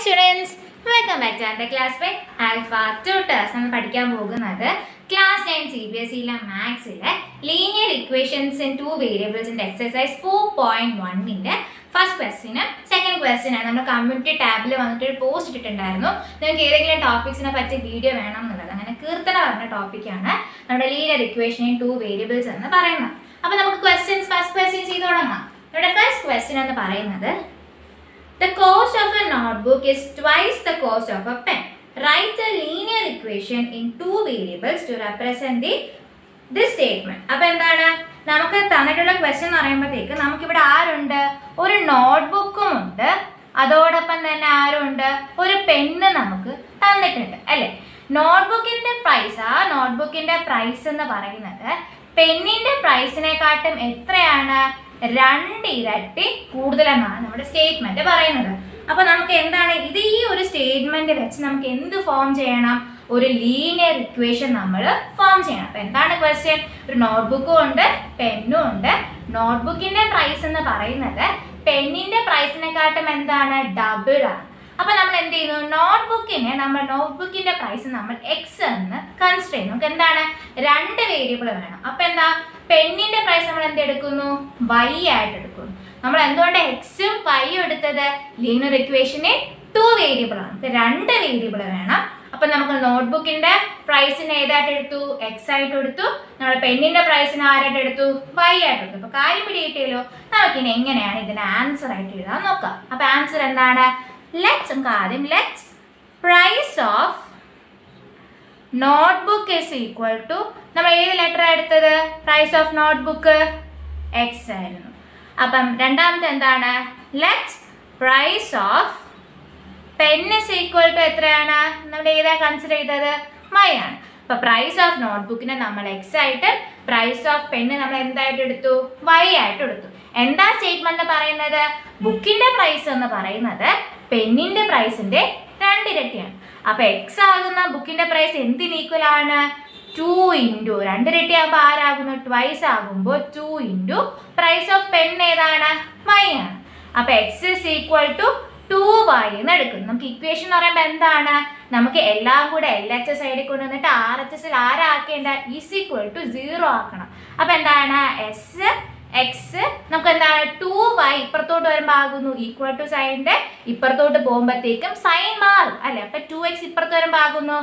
Students welcome back to അന്റെ class by alpha tutors നമ്മൾ പഠിക്കാൻ പോകുന്നത് class nine C B S സിയിലെ മാത്സിലെ ലീനിയർ ഇക്വേഷൻസ് ഇൻ ടു വേരിയബിൾസിന്റെ എക്സസൈസ് ഫോർ പോയിന്റ് വണ്ണിന്റെ ഫസ്റ്റ് ക്വസ്റ്റിന് സെക്കൻഡ് ക്വസ്റ്റ്യൻ ആണ് നമ്മൾ കമ്മ്യൂണിറ്റി ടാബിൽ വന്നിട്ട് ഒരു പോസ്റ്റ് ഇട്ടിട്ടുണ്ടായിരുന്നു നിങ്ങൾക്ക് ഏതെങ്കിലും ടോപ്പിക്സിനെ പറ്റി വീഡിയോ വേണം എന്നുള്ളത് അങ്ങനെ കീർത്തന പറഞ്ഞ ടോപ്പിക്കാണ് നമ്മുടെ linear equation in two variables എന്ന് പറയുന്നത് അപ്പൊ നമുക്ക് ക്വസ്റ്റ്യൻസ് ഫസ്റ്റ് ക്വസ്റ്റ്യൻ ചെയ്ത് തുടങ്ങാം നമ്മുടെ ഫസ്റ്റ് ക്വസ്റ്റ്യൻ എന്ന് പറയുന്നത് The cost of a notebook is twice the cost of a pen. Write a linear equation in two variables to represent the this statement. അപ്പൊ എന്താണ് നമുക്ക് തന്നിട്ടുള്ള ക്വസ്റ്റ്യൻ എന്ന് പറയുമ്പോഴത്തേക്ക് നമുക്കിവിടെ ആരുണ്ട് ഒരു നോട്ട്ബുക്കും ഉണ്ട് അതോടൊപ്പം തന്നെ ആരുണ്ട് ഒരു പെണ്ണ് നമുക്ക് തന്നിട്ടുണ്ട് അല്ലേ നോട്ട്ബുക്കിന്റെ പ്രൈസ് ആ നോട്ട്ബുക്കിന്റെ പ്രൈസ് എന്ന് പറയുന്നത് പെന്നിന്റെ പ്രൈസിനെക്കാട്ടും എത്രയാണ് രണ്ട് ഇരട്ടി കൂടുതലെന്നാണ് നമ്മുടെ സ്റ്റേറ്റ്മെന്റ് പറയുന്നത് അപ്പൊ നമുക്ക് എന്താണ് ഇത് ഈ ഒരു സ്റ്റേറ്റ്മെന്റ് വെച്ച് നമുക്ക് എന്ത് ഫോം ചെയ്യണം ഒരു ലീനിയർ ഇക്വേഷൻ നമ്മൾ ഫോം ചെയ്യണം അപ്പൊ എന്താണ് ക്വസ്റ്റ്യൻ ഒരു നോട്ട്ബുക്കും ഉണ്ട് പെന്നും ഉണ്ട് നോട്ട്ബുക്കിന്റെ പ്രൈസ് എന്ന് പറയുന്നത് പെന്നിന്റെ പ്രൈസിനെക്കാട്ടും എന്താണ് ഡബിൾ ആണ് അപ്പൊ നമ്മൾ എന്ത് ചെയ്യുന്നു നോട്ട്ബുക്കിനെ നമ്മൾ നോട്ട്ബുക്കിന്റെ പ്രൈസ് നമ്മൾ എക്സ് എന്ന് കൺസിഡർ ചെയ്യുന്നു നമുക്ക് എന്താണ് രണ്ട് വേരിയബിൾ വേണം അപ്പൊ എന്താ പെന്നിന്റെ പ്രൈസ് നമ്മൾ എന്ത് എടുക്കുന്നു വൈ ആയിട്ട് എടുക്കുന്നു നമ്മൾ എന്തുകൊണ്ട് എക്സും വൈയും എടുത്തത് ലീനർ ഇക്വേഷന് ടു വേരിയബിൾ ആണ് നമുക്ക് രണ്ട് വേരിയബിൾ വേണം അപ്പൊ നമുക്ക് നോട്ട്ബുക്കിന്റെ പ്രൈസിന് ഏതായിട്ട് എടുത്തു എക്സ് ആയിട്ട് എടുത്തു നമ്മൾ പെന്നിന്റെ പ്രൈസിന് ആരായിട്ട് എടുത്തു വൈ ആയിട്ട് എടുത്തു അപ്പൊ കാര്യം പിടികിട്ടിയല്ലോ നമുക്കിനി എങ്ങനെയാണ് ഇതിന് ആൻസർ ആയിട്ട് എഴുതാൻ നോക്കാം അപ്പൊ ആൻസർ എന്താണ് ലെറ്റ്സ് നമുക്ക് ആദ്യം let's price of notebook is equal to നമ്മൾ ഏത് ലെറ്റർ എടുത്തത് പ്രൈസ് ഓഫ് നോട്ട്ബുക്ക് എക്സ് ആയിരുന്നു അപ്പം രണ്ടാമത്തെ എന്താണ് let's price of pen is equal to എത്രയാണ് നമ്മൾ ഏതാ കൺസിഡർ ചെയ്തത് വൈ ആണ് അപ്പൊ പ്രൈസ് ഓഫ് നോട്ട്ബുക്കിനെ നമ്മൾ എക്സ് ആയിട്ട് പ്രൈസ് ഓഫ് പെണ്ണ് നമ്മൾ എന്തായിട്ട് എടുത്തു വൈ ആയിട്ട് എടുത്തു എന്താ സ്റ്റേറ്റ്മെന്റ് പറയുന്നത് ബുക്കിന്റെ പ്രൈസ് എന്ന് പറയുന്നത് പെന്നിന്റെ പ്രൈസിന്റെ രണ്ടിരട്ടിയാണ് അപ്പൊ എക്സ് ആകുന്ന ബുക്കിന്റെ പ്രൈസ് എന്തിന് ഈക്വൽ ആണ് ടു ഇൻറ്റു രണ്ടിരട്ടി ആകുമ്പോൾ ആരാകുന്നു ട്വൈസ് ആകുമ്പോൾ two into price of pen ഏതാണ് വൈ ആണ് അപ്പൊ x is equal to two y എന്ന് എടുക്കും നമുക്ക് ഇക്വേഷൻ എന്ന് പറയുമ്പോൾ എന്താണ് നമുക്ക് എല്ലാം കൂടെ എൽ എച്ച് എസ് സൈഡിൽ കൊണ്ടുവന്നിട്ട് ആർ എച്ച് എസിൽ ആരാക്കേണ്ട ഈസ് ഈക്വൽ ടു സീറോ ആക്കണം അപ്പൊ എന്താണ് എസ് എക്സ് നമുക്ക് എന്താണ് ടു വൈ ഇപ്പുറത്തോട്ട് വരുമ്പോൾ ആകുന്നു ഈക്വൽ ടു സൈനിന്റെ ഇപ്പുറത്തോട്ട് പോകുമ്പോഴത്തേക്കും സൈൻ മാറും അല്ലെ അപ്പൊ ടു എക്സ് ഇപ്പുറത്ത് വരുമ്പോൾ ആകുന്നു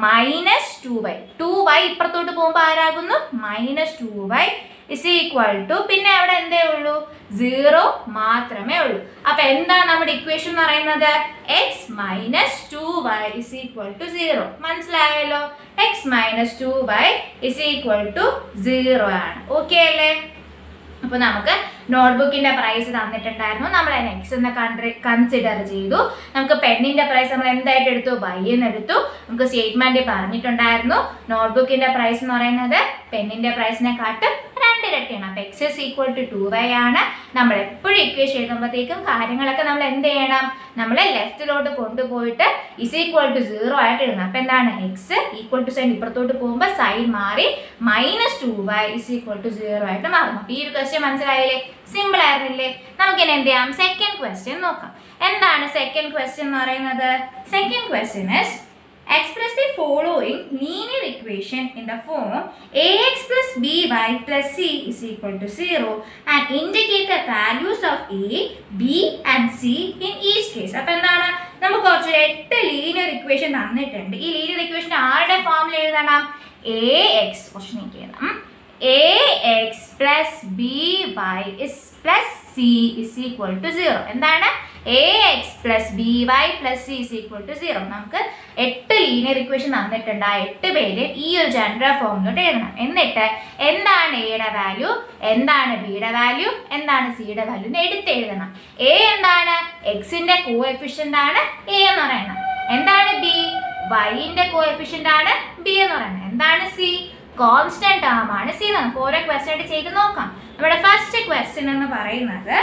minus two y two y ഇപ്പുറത്തോട്ട് പോകുമ്പോൾ ആരാകുന്നു minus two y is equal to പിന്നെ അവിടെ എന്തേ ഉള്ളൂ സീറോ മാത്രമേ ഉള്ളൂ അപ്പൊ എന്താണ് നമ്മുടെ ഇക്വേഷൻ എന്ന് പറയുന്നത് x minus two y is equal to zero മനസ്സിലായല്ലോ x minus two y is equal to zero ആണ് ഓക്കെ അല്ലേ അപ്പോൾ നമുക്ക് നോട്ട്ബുക്കിന്റെ പ്രൈസ് തന്നിട്ടുണ്ടായിരുന്നു നമ്മൾ അതിന് എക്സ് എന്ന് കൺസിഡർ ചെയ്തു നമുക്ക് പെണ്ണിന്റെ പ്രൈസ് നമ്മൾ എന്തായിട്ട് എടുത്തു ബൈ എന്ന് എടുത്തു നമുക്ക് സ്റ്റേറ്റ്മെന്റ് പറഞ്ഞിട്ടുണ്ടായിരുന്നു നോട്ട്ബുക്കിന്റെ പ്രൈസ് എന്ന് പറയുന്നത് പെണ്ണിന്റെ പ്രൈസിനെക്കാട്ടും രണ്ടിരട്ടിയാണ് അപ്പോൾ x is equal to two y ആണ് നമ്മൾ എപ്പോഴും ഇക്വേഷൻ എഴുതുമ്പോഴത്തേക്കും കാര്യങ്ങളൊക്കെ നമ്മൾ എന്ത് ചെയ്യണം നമ്മൾ ലെഫ്റ്റിലോട്ട് കൊണ്ടുപോയിട്ട് ഇസ് ഈക്വൽ ടു സീറോ ആയിട്ട് എഴുതണം അപ്പോൾ എന്താണ് എക്സ് ഈക്വൽ ടു സൈൻ ഇപ്പുറത്തോട്ട് പോകുമ്പോൾ സൈൻ മാറി minus two y is equal to zero ആയിട്ട് മാറും അപ്പോൾ ഈ ഒരു ക്വസ്റ്റ്യൻ മനസ്സിലായില്ലേ സിമ്പിൾ ആയിരുന്നില്ലേ നമുക്കിനി എന്ത് ചെയ്യാം സെക്കൻഡ് ക്വസ്റ്റ്യൻ നോക്കാം എന്താണ് സെക്കൻഡ് ക്വസ്റ്റ്യൻ എന്ന് പറയുന്നത് second question is express the following linear equation in the form ax plus by plus c is equal to 0 and indicate the values of a, b and c in each case. അപ്പോൾ എന്താണ് നമുക്ക് കുറച്ച് എട്ട് linear equation തന്നിട്ടുണ്ട് ഈ linear equation ആരുടെ ഫോമിൽ എഴുതണം എ എക്സ് കുറച്ച് നീക്കിയണം a x plus b y is plus c is equal to zero എന്താണ് a x plus b y plus c is equal to zero നമുക്ക് എട്ട് ലീനിയർ ഇക്വേഷൻ തന്നിട്ടുണ്ട് ആ എട്ട് പേര് ഈ ഒരു ജനറൽ ഫോമിലോട്ട് എഴുതണം എന്നിട്ട് എന്താണ് എയുടെ വാല്യൂ എന്താണ് ബിയുടെ വാല്യൂ എന്താണ് സിയുടെ വാല്യൂ എന്ന് എടുത്ത് എഴുതണം എ എന്താണ് എക്സിന്റെ കോ എഫിഷ്യന്റ് ആണ് എ എന്ന് പറയുന്നത് എന്താണ് ബി വൈന്റെ കോ എഫിഷ്യന്റ് ആണ് ബി എന്ന് പറയുന്നത് എന്താണ് സി കോൺസ്റ്റന്റ് ടേം ആണ് സി നമുക്ക് ഓരോ ക്വസ്റ്റ്യൻ ആയിട്ട് ചെയ്ത് നോക്കാം നമ്മുടെ ഫസ്റ്റ് ക്വസ്റ്റ്യൻ എന്ന് പറയുന്നത്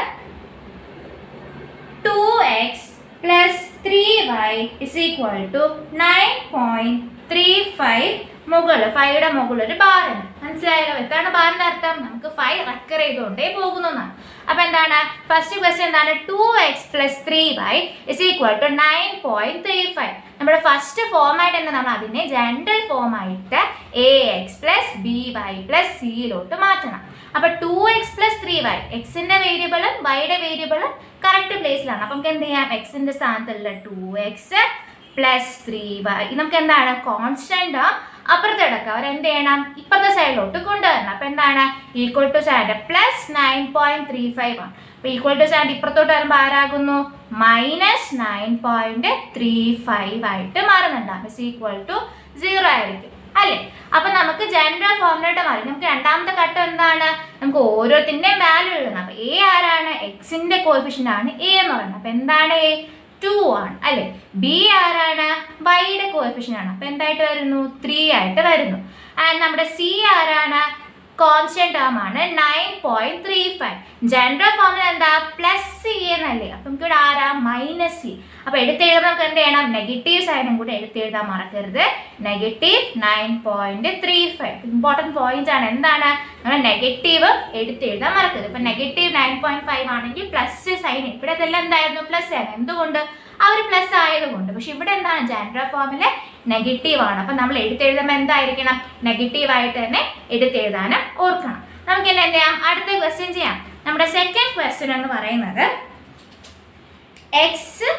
two x plus three y is equal to nine point three five മുകളിൽ ഫൈയുടെ മുകളിൽ ഒരു ബാർ ഉണ്ട് മനസ്സിലായല്ലോ എന്താണ് ബാറിന്റെ അർത്ഥം നമുക്ക് ഫൈവ് റെക്കർ ചെയ്തുകൊണ്ടേ പോകുന്നു എന്നാണ് അപ്പൊ എന്താണ് ഫസ്റ്റ് ക്വസ്റ്റ്യൻ എന്താണ് two x plus three y is equal to nine point three five നമ്മുടെ ഫസ്റ്റ് ഫോമായിട്ട് എന്താ നമ്മൾ അതിനെ ജനറൽ ഫോമായിട്ട് a x plus b y plus സിയിലോട്ട് മാറ്റണം അപ്പൊ two x plus three y എക്സിന്റെ വേരിയബിളും വൈയുടെ വേരിയബിളും കറക്റ്റ് പ്ലേസിലാണ് അപ്പം നമുക്ക് എന്ത് ചെയ്യാം എക്സിന്റെ സ്ഥാനത്തുള്ള two x plus three y നമുക്ക് എന്താണ് കോൺസ്റ്റന്റ് അപ്പുറത്ത് കിടക്കുക അവർ എന്ത് ചെയ്യണം ഇപ്പുറത്തെ സൈഡിലോട്ട് കൊണ്ടുവരണം അപ്പൊ എന്താണ് ഈക്വൽ ടു സാൻഡ് plus nine point three five ആണ് അപ്പൊ ഈക്വൽ ടു സാൻഡ് ഇപ്പുറത്തോട്ട് വരുമ്പോൾ ആരാകുന്നു minus nine point three five ആയിട്ട് മാറുന്നുണ്ട് അപ്പൊ ഈക്വൽ ടു സീറോ ആയിരിക്കും അല്ലേ അപ്പൊ നമുക്ക് ജനറൽ ഫോമിലോട്ട് മാറി നമുക്ക് രണ്ടാമത്തെ ഘട്ടം എന്താണ് നമുക്ക് ഓരോത്തിന്റെയും വാല്യൂ എഴുതണം അപ്പൊ എ ആരാണ് എക്സിന്റെ കോഫിഷ്യന്റ് ആണ് എ എന്ന് പറയുന്നത് അപ്പൊ എന്താണ് എ ടു ആണ് അല്ലെ ബി ആരാണ് വൈയുടെ കോഫിഷ്യന്റ് ആണ് അപ്പൊ എന്തായിട്ട് വരുന്നു ത്രീ ആയിട്ട് വരുന്നു ആൻഡ് നമ്മുടെ സി ആരാണ് കോൺസ്റ്റന്റ് ടേം ആണ് nine point three five general ഫോമിൽ എന്താ പ്ലസ് സി എന്നല്ലേ അപ്പൊ നമുക്ക് ഇവിടെ ആരാ മൈനസ് സി അപ്പൊ എടുത്തെഴുതുമ്പോൾ നമുക്ക് എന്ത് ചെയ്യണം നെഗറ്റീവ് സൈഡും കൂടെ എടുത്തെഴുതാൻ മറക്കരുത് negative nine point three five important point ആണ് എന്താണ് നമ്മൾ നെഗറ്റീവ് എടുത്തെഴുതാൻ മറക്കരുത് ഇപ്പൊ നെഗറ്റീവ് നയൻ പോയിന്റ് ഫൈവ് ആണെങ്കിൽ പ്ലസ് സൈൻ ഇവിടെ ഇതെല്ലാം എന്തായിരുന്നു പ്ലസ് ആണ് എന്തുകൊണ്ട് ആ ഒരു പ്ലസ് ആയതുകൊണ്ട് പക്ഷെ ഇവിടെ എന്താണ് ജനറൽ ഫോമില് നെഗറ്റീവ് ആണ് അപ്പൊ നമ്മൾ എടുത്തെഴുതുമ്പോൾ എന്തായിരിക്കണം നെഗറ്റീവ് ആയിട്ട് തന്നെ എടുത്തെഴുതാനും ഓർക്കണം നമുക്ക് ഇനി എന്ത് ചെയ്യാം അടുത്ത ക്വസ്റ്റ്യൻ ചെയ്യാം നമ്മുടെ സെക്കൻഡ് ക്വസ്റ്റ്യൻ എന്ന് പറയുന്നത് x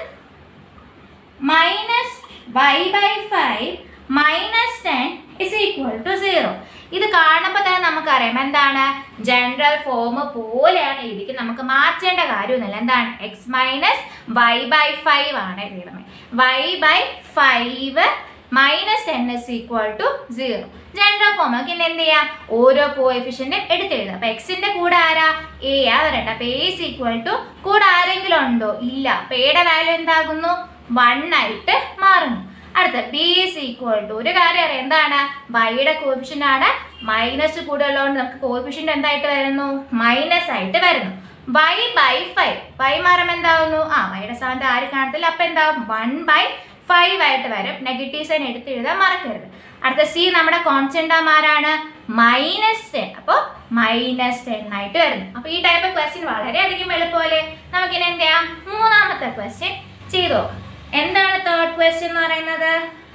minus y by five minus ten is equal to zero ഇത് കാണുമ്പോൾ തന്നെ നമുക്കറിയാം എന്താണ് ജനറൽ ഫോം പോലെയാണ് എഴുതിക്ക് നമുക്ക് മാറ്റേണ്ട കാര്യമൊന്നുമില്ല എന്താണ് x minus y by five ആണ് എഴുതണത് y by five minus ten is equal to zero general form നമുക്ക് ഇനി എന്ത് ചെയ്യാം ഓരോ കോഎഫിഷ്യന്റും എടുത്തെഴുതാം അപ്പൊ എക്സിന്റെ കൂടെ ആരാ എ ആ വരണ്ട അപ്പൊ എ ഇസ് ഈക്വൽ ടു കൂടെ ആരെങ്കിലും ഉണ്ടോ ഇല്ല അപ്പൊ എയുടെ വാല്യൂ എന്താകുന്നു വൺ ആയിട്ട് മാറുന്നു അടുത്ത ബി ഇസ് ഈക്വൽ ടു ഒരു കാര്യം അറിയാം എന്താണ് വൈയുടെ കോഫിഷ്യന്റ് ആണ് മൈനസ് കൂടെ ഉള്ളതുകൊണ്ട് നമുക്ക് കോഫിഷ്യന്റ് എന്തായിട്ട് വരുന്നു മൈനസ് ആയിട്ട് വരുന്നു വൈ ബൈ ഫൈവ് വൈ മാറുമ്പോൾ എന്താവുന്നു ആ വൈയുടെ സ്ഥാനത്ത് ആര് കാണത്തില്ല അപ്പൊ എന്താവും വൺ ബൈ ഫൈവ് ആയിട്ട് വരും നെഗറ്റീവ് സൈൻ എടുത്ത് എഴുതാൻ മറക്കരുത് അടുത്ത സി നമ്മുടെ കോൺസ്റ്റന്റ് ആരാണ് മൈനസ് ടെൻ അപ്പോൾ മൈനസ് ടെൻ ആയിട്ട് വരുന്നു അപ്പൊ ഈ ടൈപ്പ് ക്വസ്റ്റ്യൻ വളരെയധികം എളുപ്പമല്ലേ നമുക്കിനി എന്ത് ചെയ്യാം മൂന്നാമത്തെ ക്വസ്റ്റ്യൻ ചെയ്തു നോക്കാം എന്താണ് തേർഡ് ക്വസ്റ്റ്യൻ എന്ന് പറയുന്നത്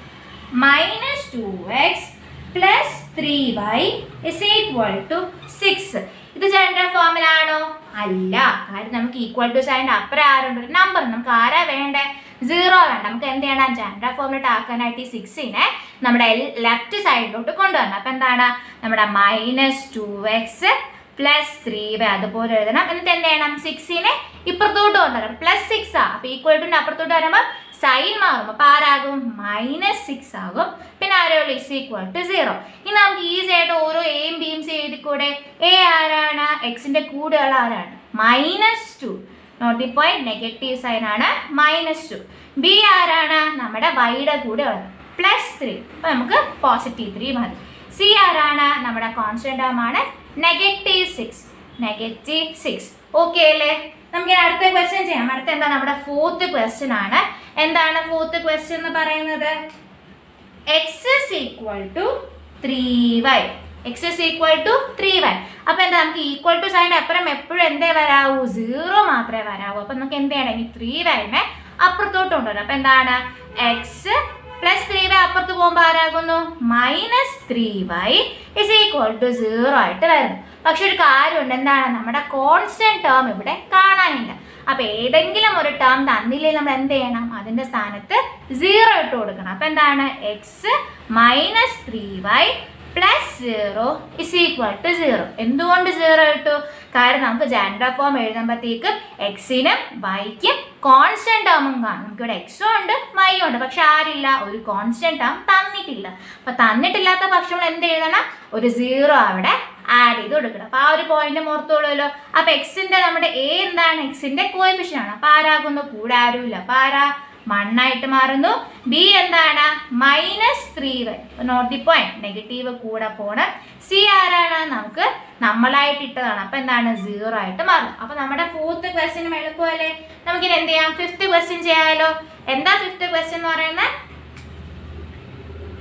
minus two x plus three y is equal to six ഇത് ജനറൽ ഫോമിലാണോ അല്ല കാര്യം നമുക്ക് ഈക്വൽ ടു സൈൻ്റെ അപ്പുറം ആരുണ്ട് ഒരു നമ്പർ നമുക്ക് ആരാ വേണ്ടേ സീറോ വേണ്ട നമുക്ക് എന്ത് ചെയ്യണം ജനറൽ ഫോമിലോട്ട് ആക്കാനായിട്ട് ഈ സിക്സിനെ നമ്മുടെ ലെഫ്റ്റ് സൈഡിലോട്ട് കൊണ്ടുവരണം അപ്പം എന്താണ് നമ്മുടെ minus two x plus three y അതുപോലെ എഴുതണം എന്നിട്ട് എന്ത് ചെയ്യണം സിക്സിനെ ഇപ്പുറത്തോട്ട് കൊണ്ടുവരണം പ്ലസ് സിക്സ് ആ അപ്പോൾ ഈക്വൽ ടു അപ്പുറത്തോട്ട് വരുമ്പോൾ സൈൻ മാറും അപ്പോൾ ആരാകും മൈനസ് സിക്സ് ആകും പിന്നെ ആരോളൂ ഇസ് ഈക്വൽ ടു സീറോ ഇനി നമുക്ക് ഈസി ആയിട്ട് ഓരോ എയും ബിയും എഴുതിക്കൂടെ എ ആരാണ് എക്സിന്റെ കൂടെയുള്ള ആരാണ് minus two note the point negative sign ആണ് മൈനസ് ടു ബി ആരാണ് നമ്മുടെ വൈയുടെ കൂടെ ഉള്ളത് പ്ലസ് ത്രീ അപ്പോൾ നമുക്ക് പോസിറ്റീവ് ത്രീ മതി സി ആരാണ് നമ്മുടെ കോൺസ്റ്റന്റ് ടേം ആണ് negative six negative six okay അല്ലേ നമുക്ക് ഇനി അടുത്ത ക്വസ്റ്റ്യൻ ചെയ്യാം അടുത്ത എന്താ നമ്മുടെ ഫോർത്ത് ക്വസ്റ്റ്യൻ ആണ് എന്താണ് ഫോർത്ത് ക്വസ്റ്റ്യൻ എന്ന് പറയുന്നത് x is equal to three y x is equal to three y അപ്പൊ എന്താ നമുക്ക് ഈക്വൽ ടു സൈൻ അപ്പുറം എപ്പോഴും എന്തേ വരാവൂ സീറോ മാത്രമേ വരാവൂ അപ്പൊ നമുക്ക് എന്ത് ചെയ്യണം ഈ ത്രീ വൈനെ അപ്പുറത്തോട്ട് കൊണ്ടുവരണം അപ്പൊ എന്താണ് എക്സ് പ്ലസ് ത്രീ വൈ അപ്പുറത്ത് പോകുമ്പോൾ ആരാകുന്നു minus three y is equal to zero ആയിട്ട് വരുന്നു പക്ഷെ ഒരു കാര്യമുണ്ട് എന്താണ് നമ്മുടെ കോൺസ്റ്റന്റ് ടേം ഇവിടെ കാണാനില്ല അപ്പൊ ഏതെങ്കിലും ഒരു ടേം തന്നില്ലെങ്കിൽ നമ്മൾ എന്ത് ചെയ്യണം അതിന്റെ സ്ഥാനത്ത് സീറോ ഇട്ട് കൊടുക്കണം അപ്പൊ എന്താണ് x minus three y plus zero is equal to zero എന്തുകൊണ്ട് സീറോ ഇട്ടു കാരണം നമുക്ക് ജനറൽ ഫോം എഴുതുമ്പോഴത്തേക്കും എക്സിനും വൈക്കും കോൺസ്റ്റന്റ് ടേമും കാണും നമുക്കിവിടെ എക്സും ഉണ്ട് വൈയും ഉണ്ട് പക്ഷെ ആരില്ല ഒരു കോൺസ്റ്റന്റ് ടേം തന്നിട്ടില്ല അപ്പൊ തന്നിട്ടില്ലാത്ത പക്ഷം നമ്മൾ എന്ത് എഴുതണം ഒരു സീറോ അവിടെ ആഡ് ചെയ്ത് കൊടുക്കണം അപ്പൊ ആ ഒരു പോയിന്റ് ഓർത്തോളൂല്ലോ അപ്പൊ എക്സിന്റെ നമ്മുടെ എ എന്താണ് എക്സിന്റെ കോഎഫിഷ്യൻ ആണ് അപ്പൊ ആരാകുന്നു കൂടെ ആരുമില്ല അപ്പൊ ആരാ മണ്ണായിട്ട് മാറുന്നു ബി എന്താണ് minus three y note the point negative കൂടെ പോണം സി ആരാണ് നമുക്ക് നമ്മളായിട്ട് ഇട്ടതാണ് അപ്പൊ എന്താണ് സീറോ ആയിട്ട് മാറും അപ്പൊ നമ്മുടെ ഫോർത്ത് ക്വസ്റ്റ്യൻ എളുപ്പമല്ലേ നമുക്കിനി എന്ത് ചെയ്യാം ഫിഫ്ത്ത് ക്വസ്റ്റ്യൻ ചെയ്യാമല്ലോ എന്താ ഫിഫ്ത്ത് ക്വസ്റ്റ്യൻ എന്ന് പറയുന്നത്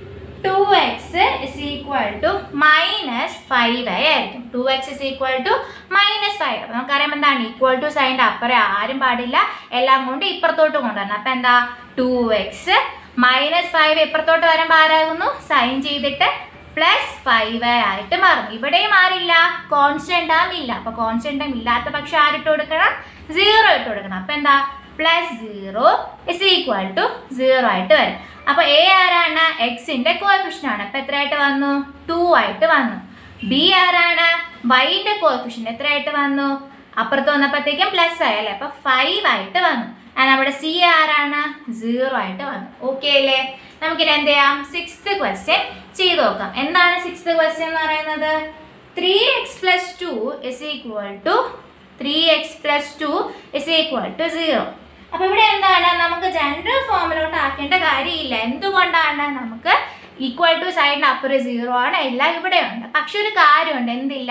two x is equal to minus five ആയിരിക്കും two x is equal to minus five അപ്പം നമുക്കറിയാം എന്താണ് ഈക്വൽ ടു സൈൻ്റെ അപ്പുറം ആരും പാടില്ല എല്ലാം കൊണ്ട് ഇപ്പുറത്തോട്ട് കൊണ്ടുവരണം അപ്പം എന്താ ടു എക്സ് മൈനസ് ഫൈവ് ഇപ്പുറത്തോട്ട് വരുമ്പോൾ ആരാകുന്നു സൈൻ ചെയ്തിട്ട് പ്ലസ് ഫൈവ് ആയിട്ട് മാറും ഇവിടെയും ആരില്ല കോൺസ്റ്റന്റ് ടേം ഇല്ല അപ്പൊ കോൺസ്റ്റന്റ് ടേം ഇല്ലാത്ത പക്ഷെ ആരിട്ട് കൊടുക്കണം സീറോ ഇട്ട് കൊടുക്കണം അപ്പൊ എന്താ plus zero is equal to zero ആയിട്ട് വരും അപ്പൊ എ ആരാണ് എക്സിന്റെ കോഎഫിഷ്യൻ ആണ് അപ്പൊ എത്രയായിട്ട് വന്നു ടു ആയിട്ട് വന്നു ബി ആരാണ് വൈന്റെ കോഎഫിഷ്യൻ എത്രയായിട്ട് വന്നു അപ്പുറത്ത് വന്നപ്പോഴത്തേക്കും പ്ലസ് ആയി അല്ലേ അപ്പൊ ഫൈവ് ആയിട്ട് വന്നു ആ നമ്മുടെ സി ആരാണ് സീറോ ആയിട്ട് വന്നു ഓക്കെ അല്ലേ നമുക്കിനി എന്ത് ചെയ്യാം സിക്സ്ത് ക്വസ്റ്റ്യൻ ചെയ്ത് നോക്കാം എന്താണ് സിക്സ്ത് ക്വസ്റ്റ്യൻ എന്ന് പറയുന്നത് three x plus two is equal to three x plus two is equal to zero അപ്പൊ ഇവിടെ എന്താണ് നമുക്ക് ജനറൽ ഫോമിലോട്ട് ആക്കേണ്ട കാര്യമില്ല എന്തുകൊണ്ടാണ് നമുക്ക് ഈക്വൽ ടു സൈഡിന് അപ്പുറം സീറോ ആണ് എല്ലാം ഇവിടെ ഉണ്ട് പക്ഷെ ഒരു കാര്യമുണ്ട് എന്തില്ല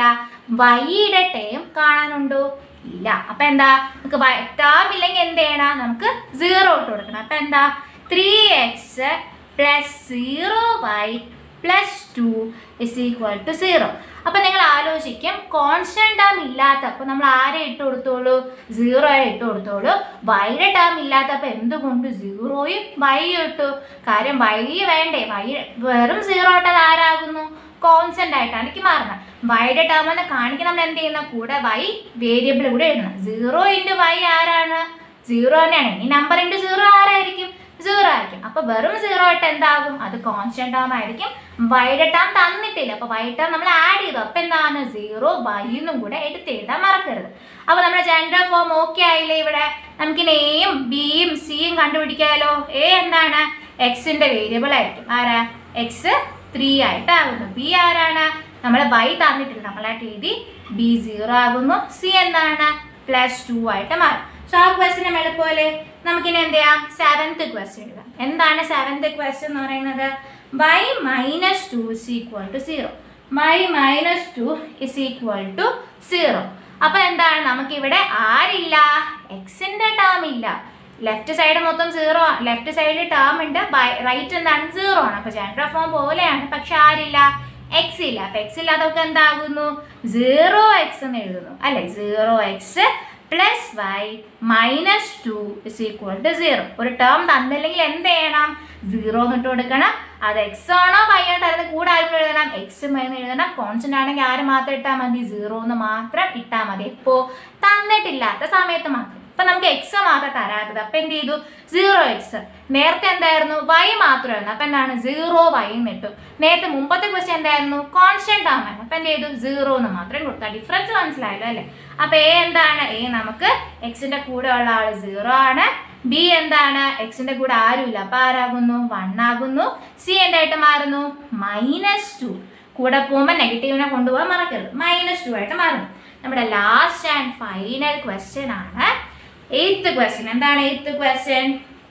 വൈയുടെ ടേം കാണാനുണ്ടോ ഇല്ല അപ്പൊ എന്താ നമുക്ക് ടേം ഇല്ലെങ്കിൽ എന്ത് ചെയ്യണം നമുക്ക് സീറോ ഇട്ട് കൊടുക്കണം അപ്പൊ എന്താ three x plus zero y plus two is equal to zero അപ്പം നിങ്ങൾ ആലോചിക്കും കോൺസ്റ്റന്റ് ടേം ഇല്ലാത്തപ്പോൾ നമ്മൾ ആരെ ഇട്ട് കൊടുത്തോളൂ സീറോ ഇട്ട് കൊടുത്തോളൂ വൈയുടെ ടേം ഇല്ലാത്തപ്പോൾ എന്തുകൊണ്ട് സീറോയും വൈയും ഇട്ടു കാര്യം വൈ വേണ്ടേ വൈ വെറും സീറോ ഇട്ടത് ആരാകുന്നു കോൺസ്റ്റന്റ് ആയിട്ടാണ് എനിക്ക് മാറുന്നത് വൈയുടെ ടേം എന്ന് കാണിക്കാൻ നമ്മൾ എന്ത് ചെയ്യുന്ന കൂടെ വൈ വേരിയബിൾ കൂടെ എഴുതണം സീറോ ഇൻറ്റു വൈ ആരാണ് സീറോ തന്നെയാണ് ഈ നമ്പർ ഇൻറ്റു സീറോ ആരായിരിക്കും സീറോ ആയിരിക്കും അപ്പൊ വെറും സീറോ ആയിട്ട് എന്താകും അത് കോൺസ്റ്റന്റ് ടേം ആയിരിക്കും വൈയുടെ ടേം തന്നിട്ടില്ല അപ്പൊ വൈ ടേം നമ്മൾ ആഡ് ചെയ്തു അപ്പൊ എന്താണ് സീറോ വൈന്നും കൂടെ എടുത്തെഴുതാൻ മറക്കരുത് അപ്പൊ നമ്മുടെ ജെൻഡർ ഫോം ഓക്കെ ആയില്ലേ ഇവിടെ നമുക്കിനി എയും ബിയും സിയും കണ്ടുപിടിക്കാമല്ലോ എ എന്താണ് എക്സിന്റെ വേരിയബിൾ ആയിരിക്കും ആരാ എക്സ് ത്രീ ആയിട്ടാകുന്നു ബി ആരാണ് നമ്മൾ വൈ തന്നിട്ടില്ല നമ്മളായിട്ട് എഴുതി ബി സീറോ ആകുന്നു സി എന്താണ് പ്ലസ് ടു ആയിട്ട് മാറും സോ ആ ക്വസ്റ്റിനും എളുപ്പമല്ലേ നമുക്കിനി എന്ത് ചെയ്യാം സെവൻത്ത് ക്വസ്റ്റ്യൻ എഴുതാം എന്താണ് സെവൻത്ത് ക്വസ്റ്റ്യൻ എന്ന് പറയുന്നത് y minus two is equal to zero y minus two is equal to zero അപ്പൊ എന്താണ് നമുക്കിവിടെ ആരില്ല എക്സിന്റെ ടേം ഇല്ല ലെഫ്റ്റ് സൈഡ് മൊത്തം സീറോ ലെഫ്റ്റ് സൈഡിൽ ടേം ഉണ്ട് റൈറ്റ് എന്താണ് സീറോ ആണ് അപ്പൊ ജനറൽ ഫോം പോലെയാണ് പക്ഷെ ആരില്ല എക്സ് ഇല്ല അപ്പൊ എക്സ് ഇല്ലാതൊക്കെ എന്താകുന്നു സീറോ എക്സ് എന്ന് എഴുതുന്നു അല്ലെ zero x plus y minus two is equal to zero ഒരു ടേം തന്നില്ലെങ്കിൽ എന്ത് ചെയ്യണം സീറോ എന്നിട്ട് കൊടുക്കണം അത് എക്സ് ആണോ വൈ ആണോ തരുന്നത് കൂടെ ആരും എഴുതണം എക്സ് എന്ന് എഴുതണം കോൺസ്റ്റന്റ് ആണെങ്കിൽ ആര് മാത്രം ഇട്ടാൽ മതി സീറോ എന്ന് മാത്രം ഇട്ടാൽ മതി എപ്പോ തന്നിട്ടില്ലാത്ത സമയത്ത് മാത്രം ഇപ്പൊ നമുക്ക് എക്സ് മാത്രം തരാത്തത് അപ്പൊ എന്ത് ചെയ്തു സീറോ എക്സ് നേരത്തെ എന്തായിരുന്നു വൈ മാത്രമായിരുന്നു അപ്പൊ എന്താണ് സീറോ വൈ എന്ന് ഇട്ടു നേരത്തെ മുമ്പത്തെ ക്വസ്റ്റ്യൻ എന്തായിരുന്നു കോൺസ്റ്റന്റ് ആണ് അപ്പൊ എന്ത് ചെയ്തു സീറോ എന്ന് മാത്രം കൊടുത്ത ഡിഫറൻസ് മനസ്സിലായല്ലോ അല്ലേ അപ്പൊ എ എന്താണ് എ നമുക്ക് എക്സിന്റെ കൂടെ ഉള്ള ആള് സീറോ ആണ് ബി എന്താണ് എക്സിന്റെ കൂടെ ആരുമില്ല അപ്പൊ ആരാകുന്നു വൺ ആകുന്നു സി എന്തായിട്ട് മാറുന്നു മൈനസ് ടു കൂടെ പോകുമ്പോൾ നെഗറ്റീവിനെ കൊണ്ടുപോകാൻ മറക്കരുത് മൈനസ് ടു ആയിട്ട് മാറുന്നു നമ്മുടെ ലാസ്റ്റ് ആൻഡ് ഫൈനൽ ക്വസ്റ്റ്യൻ ആണ് എയ്ത്ത് ക്വസ്റ്റ്യൻ എന്താണ് eighth question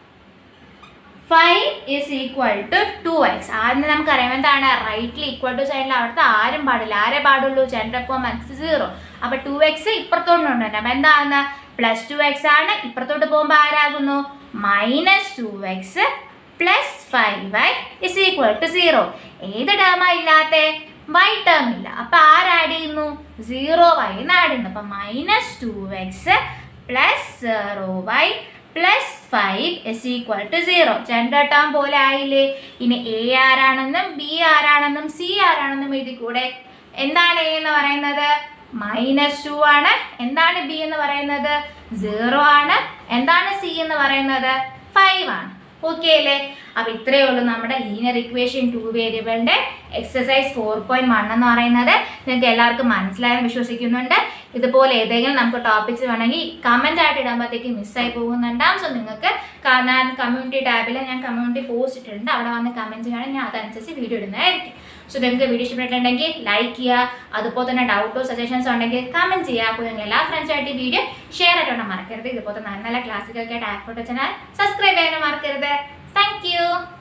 five is equal to two x ആദ്യം നമുക്കറിയാം എന്താണ് റൈറ്റിൽ ഈക്വൽ ടു സൈഡിൽ അവിടുത്തെ ആരും പാടില്ല ആരെ പാടുള്ളൂ ജെൻഡർ ഫോം എക്സ് സീറോ അപ്പൊ ടു എക്സ് ഇപ്പുറത്തോട്ടുണ്ട് അപ്പൊ എന്താണ് പ്ലസ് ടു എക്സ് ആണ് ഇപ്പുറത്തോട്ട് പോകുമ്പോൾ ആരാകുന്നു minus two x plus five y is equal to zero ഏത് ടേമാ ഇല്ലാത്ത വൈ ടേം ഇല്ല അപ്പൊ ആര് ആഡ് ചെയ്യുന്നു സീറോ വൈ എന്ന് ആഡ് ചെയ്യുന്നു അപ്പൊ minus two x plus zero y plus five is equal to zero general term പോലെ ആയില്ലേ ഇനി എ ആരാണെന്നും ബി ആരാണെന്നും സി ആരാണെന്നും എഴുതി കൂടെ എന്താണ് എ എന്ന് പറയുന്നത് മൈനസ് ടു ആണ് എന്താണ് ബി എന്ന് പറയുന്നത് സീറോ ആണ് എന്താണ് സി എന്ന് പറയുന്നത് ഫൈവ് ആണ് ഓക്കെ അല്ലേ അപ്പൊ ഇത്രയേ ഉള്ളൂ നമ്മുടെ ലീനിയർ ഇക്വേഷൻ ടു വേരിയബിളിന്റെ എക്സസൈസ് ഫോർ പോയിന്റ് വൺ എന്ന് പറയുന്നത് നിങ്ങൾക്ക് എല്ലാവർക്കും മനസ്സിലായെന്ന് വിശ്വസിക്കുന്നുണ്ട് ഇതുപോലെ ഏതെങ്കിലും നമുക്ക് ടോപ്പിക്സ് വേണമെങ്കിൽ കമന്റ് ആയിട്ട് ഇടുമ്പോഴത്തേക്ക് മിസ്സായി പോകുന്നുണ്ടാവും സോ നിങ്ങൾക്ക് ക- ഞാൻ കമ്മ്യൂണിറ്റി ടാബിൽ ഞാൻ കമ്മ്യൂണിറ്റി പോസ്റ്റ് ഇട്ടിട്ടുണ്ട് അവിടെ വന്ന് കമന്റ് ചെയ്യണം ഞാൻ അതനുസരിച്ച് വീഡിയോ ഇടുന്നതായിരിക്കും സോ നിങ്ങൾക്ക് വീഡിയോ ഇഷ്ടപ്പെട്ടിട്ടുണ്ടെങ്കിൽ ലൈക്ക് ചെയ്യുക അതുപോലെ തന്നെ ഡൗട്ടോ സജഷൻസ് ഉണ്ടെങ്കിൽ കമന്റ് ചെയ്യുക അപ്പോൾ നിങ്ങൾ എല്ലാ ഫ്രണ്ട്സുമായിട്ട് ഈ വീഡിയോ ഷെയർ ആയിട്ടുണ്ട് മറക്കരുത് ഇതുപോലത്തെ നല്ല നല്ല ക്ലാസ്സുകൾക്കായിട്ട് ആപ്പ് ചാനൽ സബ്സ്ക്രൈബ് ചെയ്യാനും മറക്കരുത് താങ്ക് യു